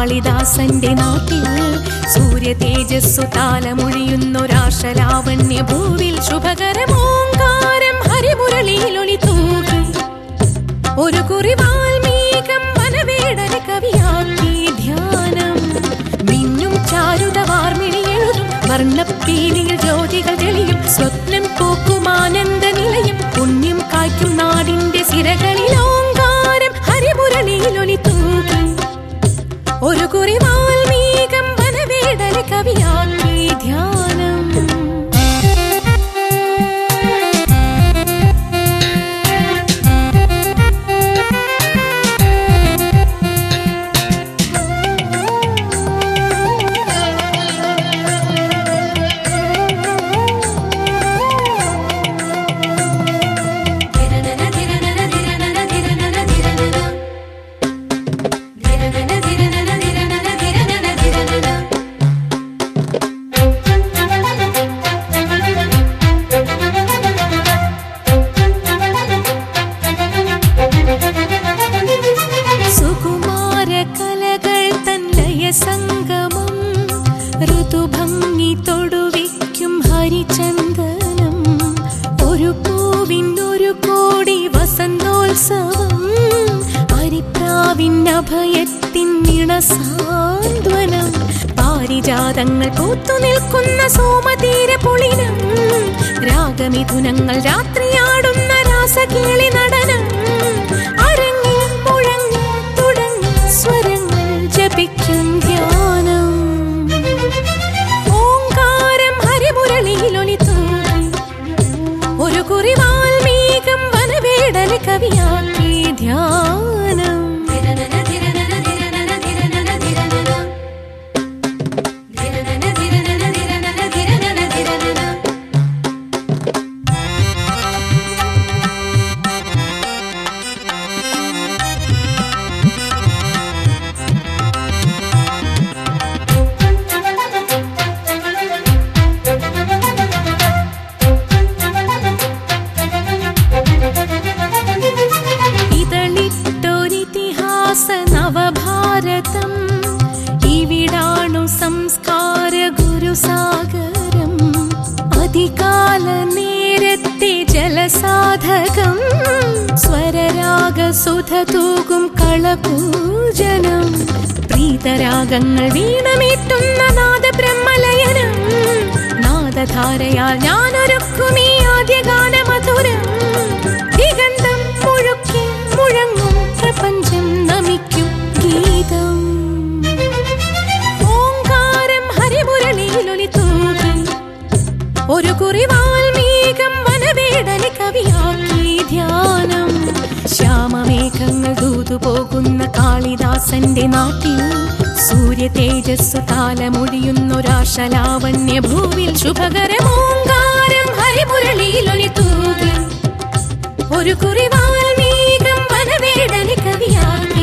കാളിദാസന്റെ നാട്ടിൽ സൂര്യ തേജസ്സു താലമൊഴിയുന്നൊരാശലാവണ്യ ഭൂവിൽ ശുഭകരമോങ്കാരം ഹരിമുരളിയിലൊളി തൂകി ഒരു കുറി വാൽമീകം വനവേടന കവിയാക്കി ധ്യാനം മിന്നും ചാരുത വാർമിണി എഴുതും വർണ്ണപ്പീലിയിൽ ജ്യോതികൾ തെളിയും സ്വപ്നം പൂക്കും ആനന്ദ നിലയം പുണ്യം കായ്ക്കും നാടിന്റെ സിരകളിൽ ഓങ്കാരം ഹരിമുരളിയിലൊലി തൂകി ഒരു കുറി വാൽമീകം വനവേടന കവിയാക്കി ധ്യാനം സുകുമാര കലകൾ തന്നയ സംഗമം ഋതുഭംഗി തൊടുവിക്കും ഹരിചന്ദനം ഒരു പൂവിനൊരു കോടി വസന്തോത്സവം ഹരിപ്രാവിൻ അഭയത്തിൻ നിണസാന്ത്വനം പാരിജാതങ്ങൾ പൂത്തു നിൽക്കുന്ന സോമതീര പൊളിനം രാഗമിഥുനങ്ങൾ രാത്രിയാടുന്ന രാസകേളി നടനം അരങ്ങിൽ മുഴങ്ങി തുടങ്ങി സ്വരങ്ങൾ ജപിക്കും ധ്യാനം ഓങ്കാരം ഹരിമുരളിയിലൊലി തൂകി ഒരു കുറി വാൽമീകം വനവേടന കവിയാക്കി ധ്യാനം ഇതളിട്ടൊരിതിഹാസ നവഭാരതം ഇവിടാണു സംസ്കാര ഗുരുസാഗരം അധികാല നേരത്തെ ജലസാധകം സ്വരരാഗ സുധ തൂകും കളപൂജനം പ്രീതരാഗങ്ങൾ വീണമീട്ടുന്ന നാദബ്രഹ്മലയനം നാദധാരയാൽ ഞാനൊരുക്കുമീ ആദ്യഗാനമധുരം ദിഗന്ധം മുഴുക്കി മുഴങ്ങും പ്രപഞ്ചം നമിക്കും ഗീതം ഓങ്കാരം ഹരിമുരളിയിലൊലി തൂകി ഒരു കുറി വാൽമീകം വനവേടന കവിയാക്കി ധ്യാനം ശ്യാമമേഘങ്ങൾ ദൂതുപോകുന്ന കാളിദാസന്റെ നാട്ടിൽ സൂര്യ തേജസ് താലമൊഴിയുന്നൊരാശലാവണ്യ ഭൂവിൽ ശുഭകരമോങ്കാരം ഹരിമുരളിയിലൊലി തൂകി ഒരു കുറി വാൽമീകം വനവേടന കവിയാക്കി